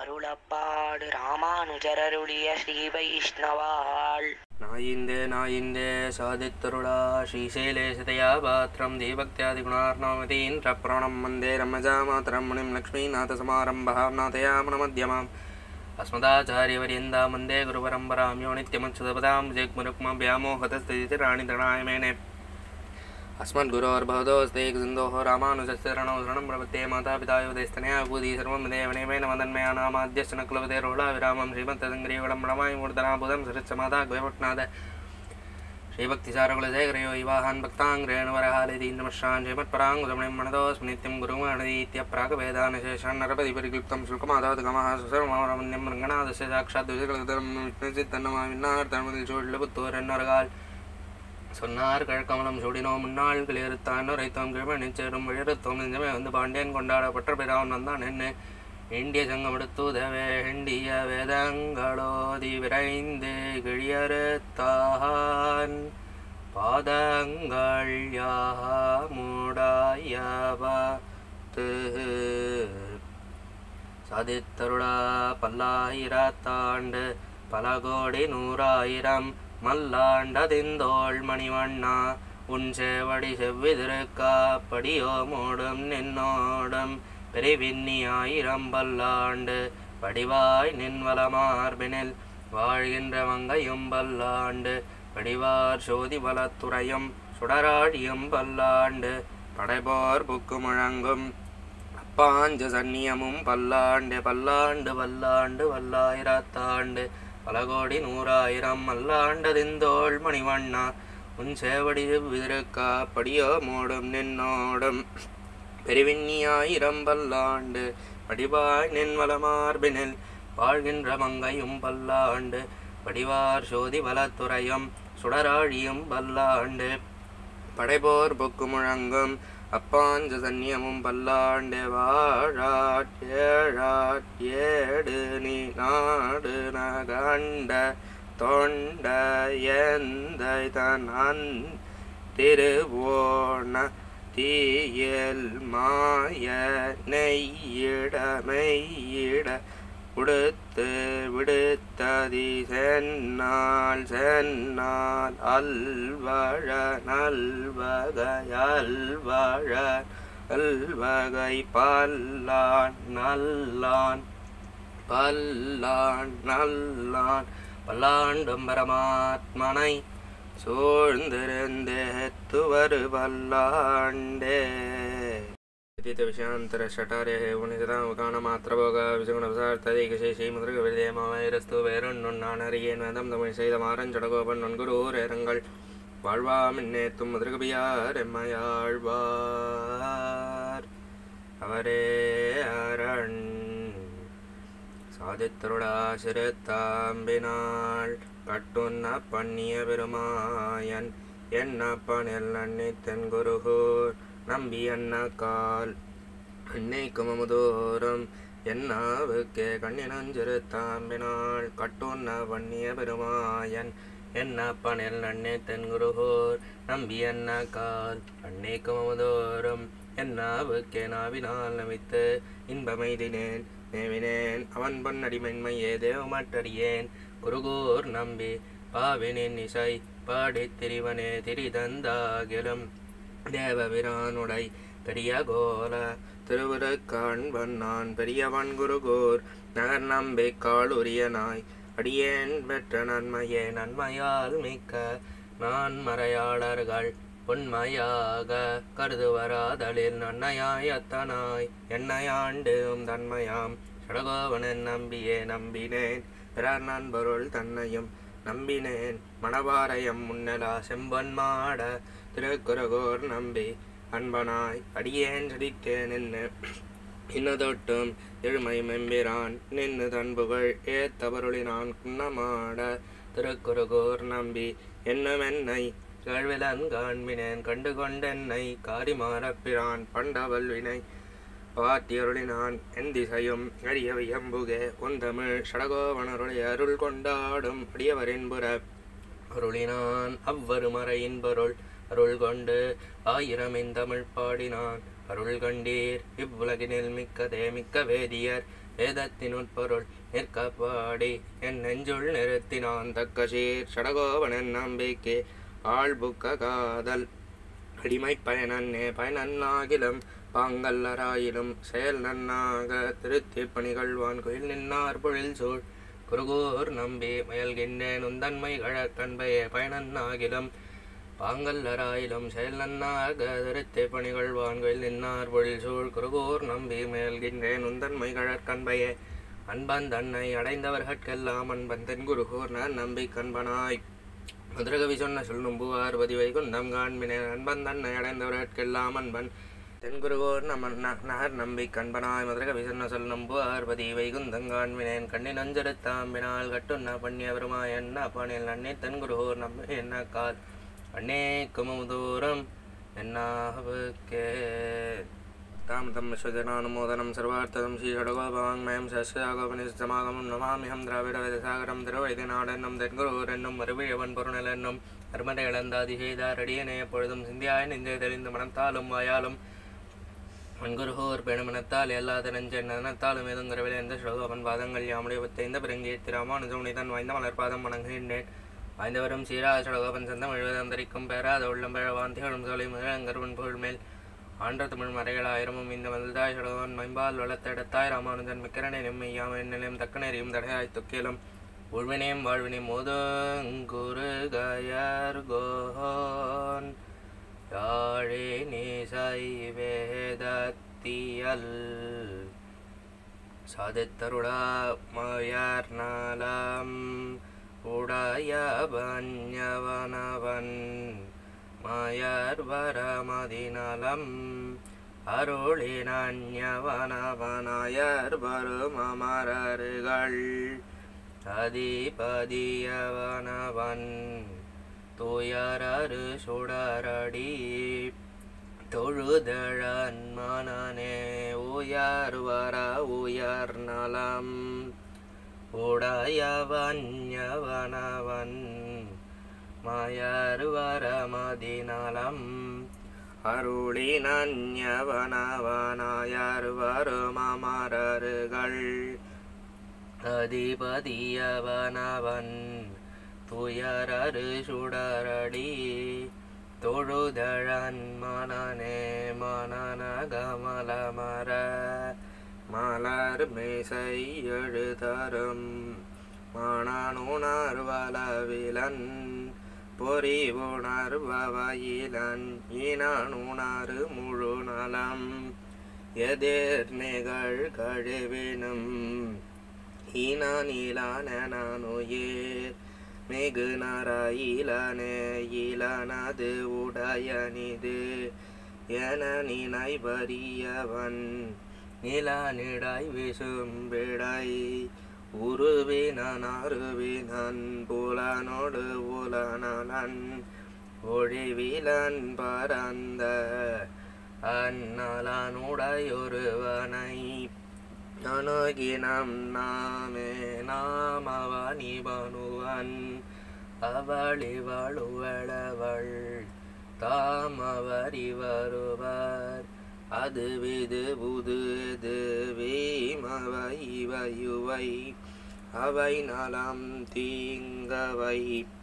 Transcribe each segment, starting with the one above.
அருளப்பாடு ராமானுஜரருடைய ஸ்ரீ வைஷ்ணவாள் நாயிந்தே நாயிந்தே சாதித்தருளா ஸ்ரீசைலேசதயா பாத்திரம் தீபக்தியாதிகுணார்ணவதீன் பிரப்ரணம் வந்தே ரமஜா மாத்திரம் முனிம் லக்ஷ்மீநாதசமாரம்பகாம் நாதயாமனமத்யமாம் अस्मदाचार्यवर्यन्दा वन्दे गुरुपरम्परां यो नित्यमच्युतपदां जग्मुरुक्मं व्यामोहतस्थितिराणितृणाय मेने अस्मद्गुरोर्भवतोस्तेकसिन्धोः रामानुजस्य रणौ शरणं प्रपत्ते मातापितायोदयस्तनया भूति सर्वं देवनेमेन मदन्मया नामाद्यश्च न कुलपते रोहलाविरामं श्रीमत्तदङ्ग्रीवलं रमाय मूर्धनाबुधं सरिच्च माता ग्वयपट्नाद श्रीभक्तिसारकुलशेखरयो विवाहान् भक्ताङ्ग्रेण वरहालिदीन्द्रमश्रान् श्रीमत्पराङ्गुतमणिं मनतोऽस्मि नित्यं गुरुमणदीत्य प्रागवेदानशेषान् नरपतिपरिक्लुप्तं शुल्कमाधातुकमः सुसर्वमरमन्यं रङ्गनाथस्य साक्षात् विजयकलतरं விஷ்ணுசித்தன்னமா விண்ணார் தன்மதில் சூழல புத்தோர் என்னர்கள் சொன்னார் கழக்கமலம் சூடினோ முன்னாள் கிளியறுத்தான் உரைத்தோம் கிழமை நிச்சயம் விழறுத்தோம் நெஞ்சமே வந்து பாண்டியன் கொண்டாடப்பட்ட பிராவன் வந்தான் என்ன இந்திய சங்கம் எடுத்துதவே இண்டிய வேதங்களோதி விரைந்து கிழியறுத்தான் பாதங்கள் யாமுடாயவத்து சாதித்தருளா பல்லாயிரத்தாண்டு பல கோடி நூறாயிரம் மல்லாண்டதிந்தோள் மணிவண்ணா உன் சேவடி செவ்விதிருக்கா படியோ மூடும் நின்னோடும் பெரிவின்னி ஆயிரம் பல்லாண்டு படிவாய் நின்வலமார்பினில் வாழ்கின்ற மங்கையும் பல்லாண்டு படிவார் சோதி வலத்துறையும் சுடராழியும் பல்லாண்டு படைபோர் புக்கு முழங்கும் பாஞ்ச சன்னியமும் பல்லாண்டு பல்லாண்டு வல்லாண்டு வல்லாயிரத்தாண்டு பல கோடி நூறாயிரம் மல்லாண்டதிந்தோள் மணிவண்ணா உன் சேவடி விதிருக்கா படியோ மூடும் நின்னோடும் பெருவிண்ணியாயிரம் பல்லாண்டு படிவாய் நின்வலமார்பினில் வாழ்கின்ற மங்கையும் பல்லாண்டு படிவார் சோதி வலத்துறையும் சுடராழியும் பல்லாண்டு படைபோர் பொக்கு முழங்கும் அப்பாஞ்ச சன்னியமும் பல்லாண்டு வாழாட் ஏழாட் ஏடு நீ நாடு நகண்ட தொண்ட எந்தை தன் திருவோண தீயல் மாய நெய்யிட மெய்யிட உடுத்து விடுத்ததி சென்னால் சென்னால் அல்வழ நல்வகை அல்வழ அல்வகை பல்லான் நல்லான் பல்லான் நல்லான் பல்லாண்டும் பரமாத்மனை சூழ்ந்திருந்தேத்துவரு பல்லாண்டே विषयान्तर षटारेः உனிததாமுகானமாத்திரபோக விசுகுணபசார்த்ததைகசேஷி முதற்கு விருதேமாவைரஸ்து வேறொன்னுண்ணானறியேன் வேதம் தமிழ் செய்த மாறஞ்சடகோபன் நன்குரூர் ஏரங்கள் வாழ்வாமின்னேத்தும் முதற்கபியார் எம்மையாழ்வார் அவரே அரண் சாதித்தருடா சிறுத்தாம்பினாள் கட்டுண்ண பண்ணிய பெருமாயன் என்னப்பனில் நன்னி தென்குருகூர் நம்பி அண்ண கால் அன்னை குமமுதோறும் என்னாவுக்கே கண்ணினஞ்சிறு தாம்பினாள் கட்டுண்ண வன்னிய பெருமாயன் என்னப்பனில் நன்னி தென்குருகூர் நம்பி அண்ண கால் அன்னை குமமுதோறும் என்னாவுக்கே நாவினால் நமித்து இன்பமைதினேன் நேவினேன் அவன் பொன்னடிமென்மையே தேவமட்டடியேன் குருகூர் நம்பி பாவினின் இசை பாடித் திரிவனே திரிதந்தாகிலும் தேவபிரானுடை பெரிய கோல திருவுருக்காண்பன் நான் பெரியவன் குருகோர் நகர் நம்பி காளுரியனாய் அடியேன் பெற்ற நன்மையே நன்மையால் மிக்க நான் மறையாளர்கள் உண்மையாக கருதுவராதலில் நன்மையாய் அத்தனாய் என்னையாண்டும் தன்மையாம் சடகோவனன் நம்பியே நம்பினேன் பிறர் நண்பருள் தன்னையும் நம்பினேன் மணவாரையம் முன்னலா செம்பன் மாட திருக்குறகோர் நம்பி அன்பனாய் அடியேன் சதித்தேன் என்ன இன்னதொட்டும் எழுமை மெம்பிரான் நின்று தன்புகழ் ஏத்தவருளினான் குன்னமாட திருக்குறகோர் நம்பி என்னும் என்னை கழ்விலன் காண்பினேன் கண்டு கொண்டென்னை காரிமாறப்பிரான் பண்டவல் வினை பாட்டியருளினான் என் திசையும் அடியவை எம்புகே உன் தமிழ் சடகோவனருடைய அருள் கொண்டாடும் அடியவரின்புற அருளினான் அவ்வரு மறையின் பொருள் அருள் கொண்டு ஆயிரமின் தமிழ் பாடினான் அருள் கண்டீர் இவ்வுலகினில் மிக்கதே மிக்க வேதியர் வேதத்தின் உட்பொருள் நிற்கப்பாடி என் நெஞ்சுள் நிறுத்தினான் தக்க சீர் சடகோபனன் நம்பிக்கை ஆள்புக்க காதல் அடிமை பயனன்னே பயனன்னாகிலும் பாங்கல்லராயிலும் செயல் நன்னாக திருத்தி பணிகள்வான் குயில் நின்னார் பொழில் சூழ் குருகூர் நம்பி முயல்கின்றேன் உந்தன்மை கழக்கன்பையே பயனன்னாகிலும் பாங்கல்லராயிலும் செயல் நன்னாக திருத்தி பணிகள்வான் குயில் நின்னார் பொழில் சூழ் குருகூர் நம்பி முயல்கின்றேன் உந்தன்மை கழற்கன்பையே அன்பன் தன்னை அடைந்தவர்கட்கெல்லாம் அன்பன் தென் குருகூர் நான் நம்பி கண்பனாய் மதுரகவி சொன்ன சொல் நம்புவார் பதிவை குந்தம் காண்பினேன் அன்பன் தன்னை அடைந்தவர்கட்கெல்லாம் அன்பன் தென்குருவோர் நம ந- நகர் நம்பி கண்பனாய் மதுரகவி சொன்ன சொல் நம்புவார் பதிவை குந்தம் காண்பினேன் கண்ணின் அஞ்செடுத்தாம்பினால் கட்டுண்ண பண்ணியவருமாய் என்ன பாணில் அண்ணே தென்குருவோர் நம்பி என்ன கால் அண்ணே குமுதூரம் என்னாவுக்கே தாம் தம் விஸ்வஜனானுமோதனம் சர்வார்த்ததம் ஸ்ரீஷடகோபவாங்மயம் சஸ்யாகோபனிசமாகமம் நமாமிஹம் திராவிட வேதசாகரம் திருவைதிநாடென்னும் தென்குருவர் என்னும் மறுபிழவன் பொருணல் என்னும் அருமறை இழந்தாதி செய்தார் அடியனே எப்பொழுதும் சிந்தியாய் நெஞ்சை தெளிந்து மனத்தாலும் வாயாலும் மண்குருகோர் பெணுமனத்தால் எல்லாத நெஞ்சன் நனத்தாலும் எதுங்குறவில் எந்த ஸ்லோகவன் பாதங்கள் யாமுடைய பத்தைந்த பிறங்கேத்தி ராமானுஜமுனிதன் வாய்ந்த மலர் பாதம் வணங்குகின்றேன் வாய்ந்தவரும் சீரா சடகோபன் சந்தம் எழுதந்தரிக்கும் பேராத உள்ளம் பேழவான் திகழும் சோலை முதலங்கருவன் புகழ் மேல் ஆன்ற தமிழ் மறைகள் ஆயிரமும் இந்த மதில்தாய் சடகோன் மைம்பால் வளர்த்தெடுத்தாய் ராமானுஜன் மிக்கரனை நெம்மையாம் என்னிலும் தக்கனெறியும் தடையாய் துக்கிலும் உழ்வினையும் வாழ்வினையும் மோதங்குரு கயர் கோன் யாழே நீசை வேதத்தியல் சாதித்தருடா மயர் நலம் உடைய பஞ்சவனவன் மயர் வரமதிநலம் அருளினவனவனாயர் வரும் அமரர்கள் அதிபதியவனவன் துயரரு சுடரடி தொழுதழன் மனனே உயர் வர உயர் நலம் உடையவன்யவனவன் மயர் வரமதிநலம் அருளினன்யவனவனாயர் வரும் அமரர்கள் அதிபதியவனவன் துயரரு சுடரடி தொழுதழன் மனனே மனன கமலமர மலர் மேசை எழுதரும் மணனுணர்வளவிலன் பொறி உணர்வயிலன் இனனுணரு முழு நலம் எதிர் நிகழ் கழிவினும் ஈனானிலானுயிர் மிகு நராயிலனே இலனது உடையனிது என நினைவறியவன் நிலனிடாய் விசும்பிடை உருவினன் அருவினன் புலனொடு புலனலன் ஒழிவிலன் பரந்த அந்நலனுடையொருவனை அணுகினம் நாமே நாமவனிபனுவன் அவளிவளுவளவள் தாமவரி வருவர் அது விது புது எது வீமவை இவையுவை அவை நலம் தீங்கவை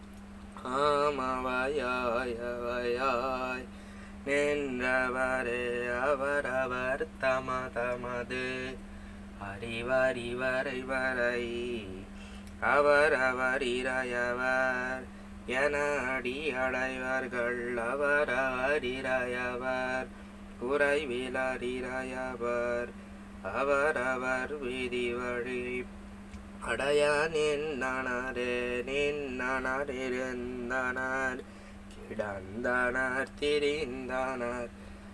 ஆமவையாயவையாய் நின்றவரே அவரவர் தம தமது அறிவறிவரை வரை அவரவர் இறையவர் என அடி அடைவர்கள் அவரவர் இறையவர் குறைவிலர் இறையவர் அவரவர் விதி வழி அடைய நின்றனரே நின்றனரிருந்தனர் கிடந்தனர் திரிந்தனர்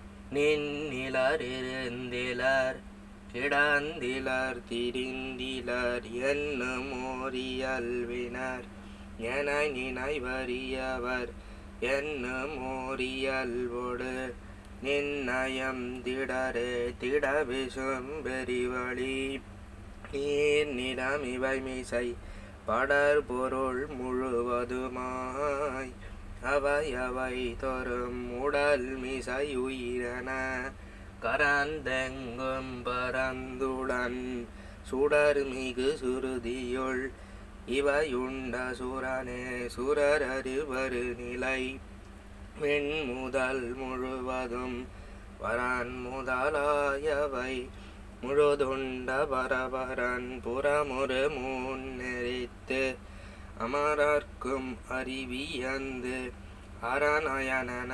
நின்னிலரிருந்திலர் கிடந்திலர் திரிந்திலர் என்னும் ஓரியல்வினர் என நினைவறியவர் என்னும் ஓரியல்வோடு நின்னயம் திடரே திடவிசும் பெரிவழி நீர் நிலம் இவை மீசை படர் பொருள் முழுவதுமாய் அவை அவை தோறும் உடல் மிசை உயிரென கரந்தெங்கும் பரந்துடன் சுடர்மிகு சுருதியுள் இவையுண்ட சுரனே சுரரறிவரு நிலை விண் முதல் முழுவதும் வரன் முதலாயவை முழுதுண்ட பரபரன் புறமுறு முன்னெறித்து அமரர்க்கும் அறிவியந்து அரணயனன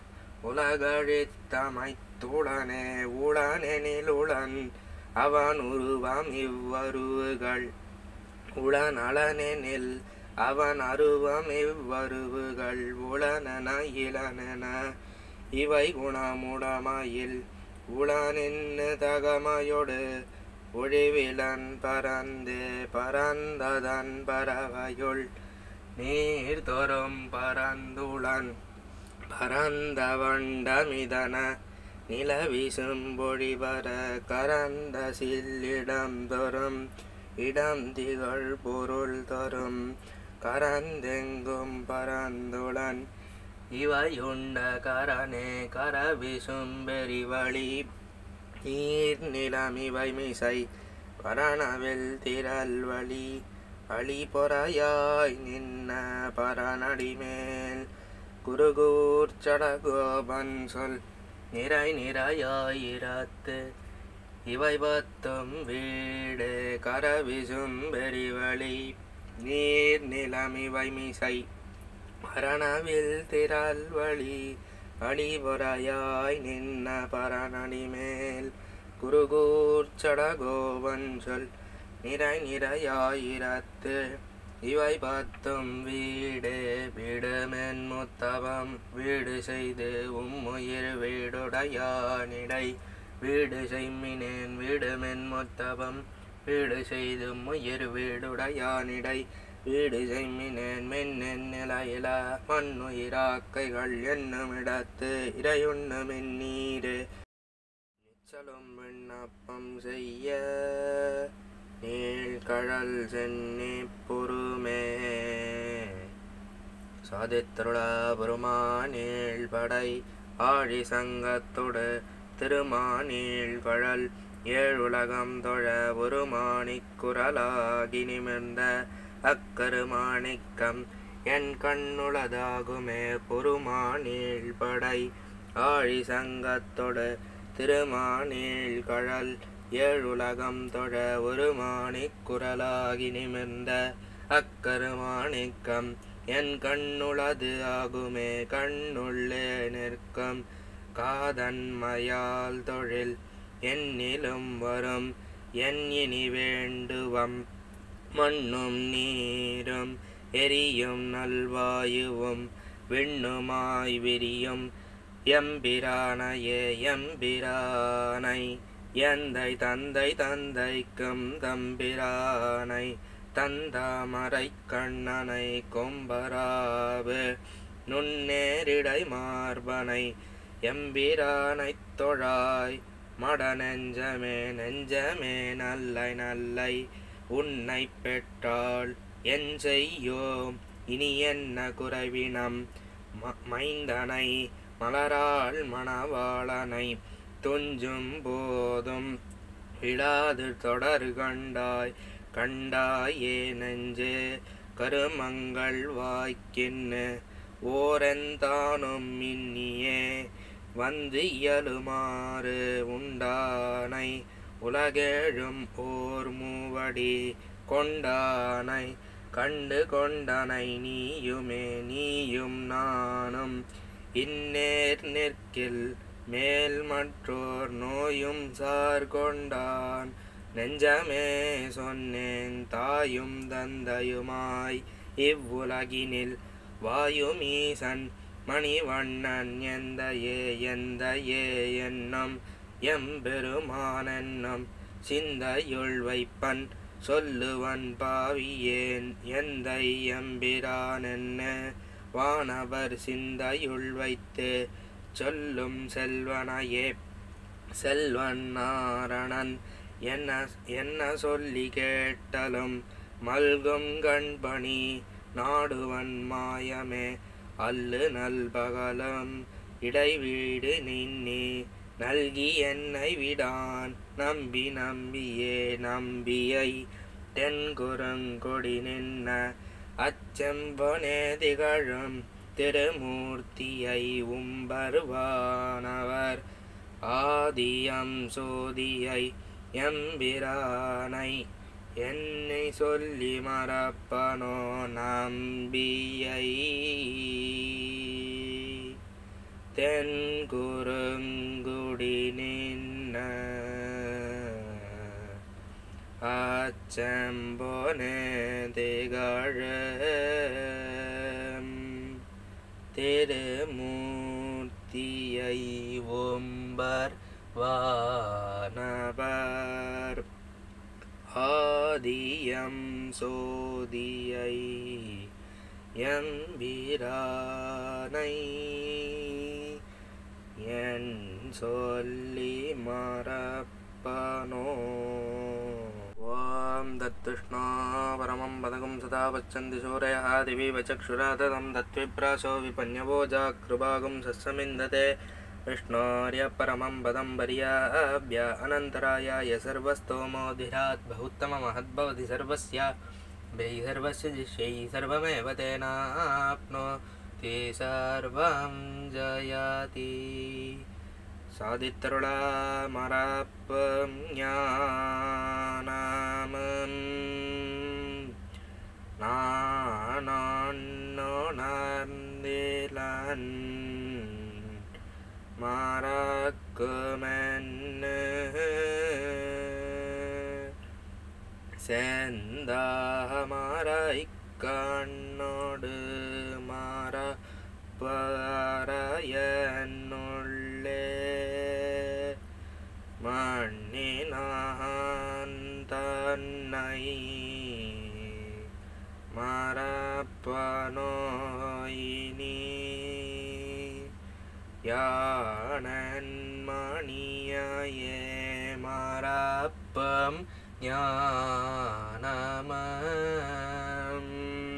உலகழித்தமைத்துடனே உளனெனிலுளன் அவன் உருவம் இவ்வருவுகள் உளநலனெனில் அவன் அருவம் இவ்வருவுகள் உளனன இளனென இவை குணமுடமையில் உளனின்னு தகமையொடு ஒழிவிலன் பரந்து பரந்ததன் பறவையுள் நீர் தொறும் பரந்துளன் பரந்த வண்டமிதன நிலவிசும் பொழிவர கரந்த சில்லிடம் தொறும் இடம் திகழ் பொருள் தரும் கரந்தெங்கும் பரந்துளன் இவையுண்ட கரனே கரவிசும் பெரிவழி நீர் நிலம் இவை மிசை பரணவில் திரள் வழி அழி பொறையாய் நின்ன பரநடிமேல் குருகூர் சடகோபன் சொல் நிறை நிறையாயிரத்து இவை பத்தும் வீடு கரவிசும் பெரிவழி நீர் நிலம் இவை மிசை மரணவில் திரள் வழி அடிபொறையாய் நின்ன பரணடி மேல் குருகூர் சடகோவன் சொல் நிறை நிறையாயிரத்து இவை பத்தும் வீடு விடுமென் முத்தவம் வீடு செய்து உம்முயிர் வீடுடையானிடை வீடு செய்மினேன் வீடுமென் முத்தவம் வீடு செய்து முயிர் வீடுடையானிடை வீடு செய்மினேன் மென்னென் நிலையில மண்ணுயிராக்கைகள் என்னும் இடத்து இறையுண்ண மென்னீரே நிச்சலும் விண்ணப்பம் செய்ய நீழ்கழல் சென்னி பொறுமே சாதித்தருள பெருமானீள் படை ஆழி சங்கத்தொடு திருமானீள் கழல் ஏழுலகம் தொழ ஒரு மாணிக்குரலாகி நிமிர்ந்த அக்கருமாணிக்கம் என் கண்ணுளதாகுமே பொறுமானீள் படை ஆழி சங்கத்தொடு திருமானீள் கழல் ஏழுலகம் தொழ ஒரு மாணிக்குரலாகி நிமிர்ந்த அக்கருமாணிக்கம் என் கண்ணுளது ஆகுமே கண்ணுள்ளே நிற்கும் காதன்மையால் தொழில் என்னிலும் வரும் என் இனி வேண்டுவம் மண்ணும் நீரும் எரியும் நல்வாயுவும் விண்ணுமாய் விரியும் எம்பிரானையே எம்பிரானை எந்தை தந்தை தந்தைக்கும் தம்பிரானை தந்தாமரை கண்ணனை கொம்பராவு நுண்ணேரிடை மார்பனை எம்பிரானைத் தொழாய் மட நெஞ்சமே நெஞ்சமே நல்லை நல்லை உன்னை பெற்றால் என் செய்யோம் இனி என்ன குறைவினம் ம- மைந்தனை மலராள் மணவாளனை துஞ்சும் போதும் விழாது தொடர் கண்டாய் கண்டாயே நெஞ்சே கருமங்கள் வாய்க்கின்னு ஓரெந்தானும் இன்னியே வந்து இயலுமாறு உண்டானை உலகேழும் ஓர் மூவடி கொண்டானை கண்டு கொண்டனை நீயுமே நீயும் நானும் இந்நேர் நிற்கில் மேல் மற்றோர் நோயும் சார் கொண்டான் நெஞ்சமே சொன்னேன் தாயும் தந்தையுமாய் இவ்வுலகினில் வாயுமீசன் மணிவண்ணன் எந்தையே எந்தையே என்னும் எம்பெருமானென்னும் சிந்தையுள் வைப்பன் சொல்லுவன் பாவியேன் எந்தை எம்பிரானென்ன வானவர் சிந்தையுள் வைத்து சொல்லும் செல்வனையே செல்வன் நாரணன் என்ன என்ன சொல்லி கேட்டலும் மல்கும் கண்பணி நாடுவன் மாயமே அல்லு நல்பகலம் இடைவீடு நின்னி நல்கி என்னை விடான் நம்பி நம்பியே நம்பியை தென்குரங்கொடி நின்ன அச்செம்பொனே திகழும் திருமூர்த்தியை உம்பருவானவர் ஆதியம் சோதியை எம்பிரானை என்னை சொல்லி மறப்பனோ நம்பியை தென்குறுங்குடி நின்ன அச்சம்பொனே திகழ திருமூர்த்தியை ஒம்பர் வானவர் ஆதியம் சோதியை எம்பிரானை என் சொல்லி மறப்பனோ ஓம் தத்துஷ்ணோ பரமம் பதகம் சதா பச்சந்தி சூரயः दिवीव चक्षुरा तदं तत्विप्रासो विपन्यवो जाकृभागं सस्समिन्दते विष्णोर्य परमं पदं पर्याभ्य अनन्तरायाय सर्वस्तोमोधिरात् बहुत्तममहद्भवति सर्वस्य वै सर्वस्य जिष्यै सर्वमेव तेनाप्नोति सर्वं जयाति சாதித்தருளா மரப்பம் ஞானமம் நானொணர்ந்திலன் மறக்குமென்னு செந்தாமரை கண்ணோடு மரப்பறையனுள்ளே மண்ணினான் தன்னை மறப்பனோயினி யானன் மணியே மறப்பம் ஞானமம்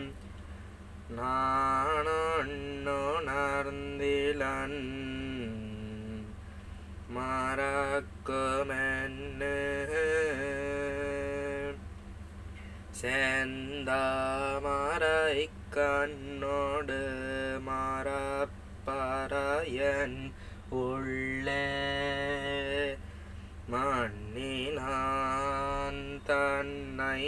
நானொன்னுணர்ந்திலன் மறக்குமென்னு செந்தாமரை கண்ணோடு மரப்பறையன் உள்ளே மண்ணினான் தன்னை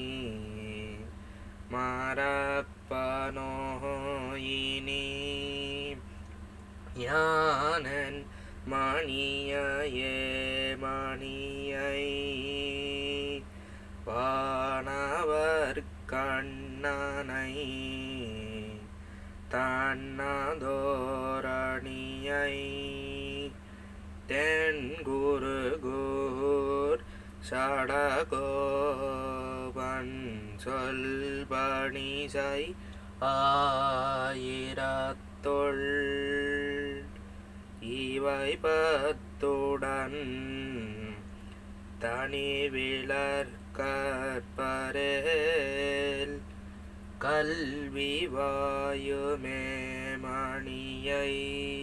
மறப்பனோயினி யானன் மணியே மணியை வானவர் கண்ணனை தன்னதோரணியை தென்குருகூர் சடகோபன் சொல்பணிசை ஆயிரத்தொள் இவை பத்துடன் தனிவிலர் கற்பரேல் கல்வி வாயுமே மணியை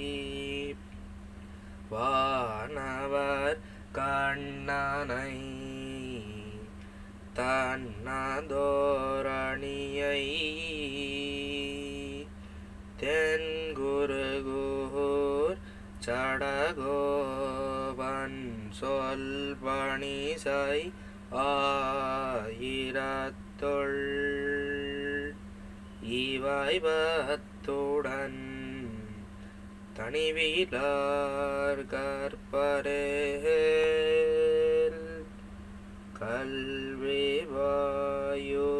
வானவர் கண்ணனை தன்னதோரணியை தென்குருகூர் சடகோவன் சொல் பணிசை ஆயிரத்தொள் இவை பத்துடன் தனிவிலார் கற்பரேல் கல்வி வாயு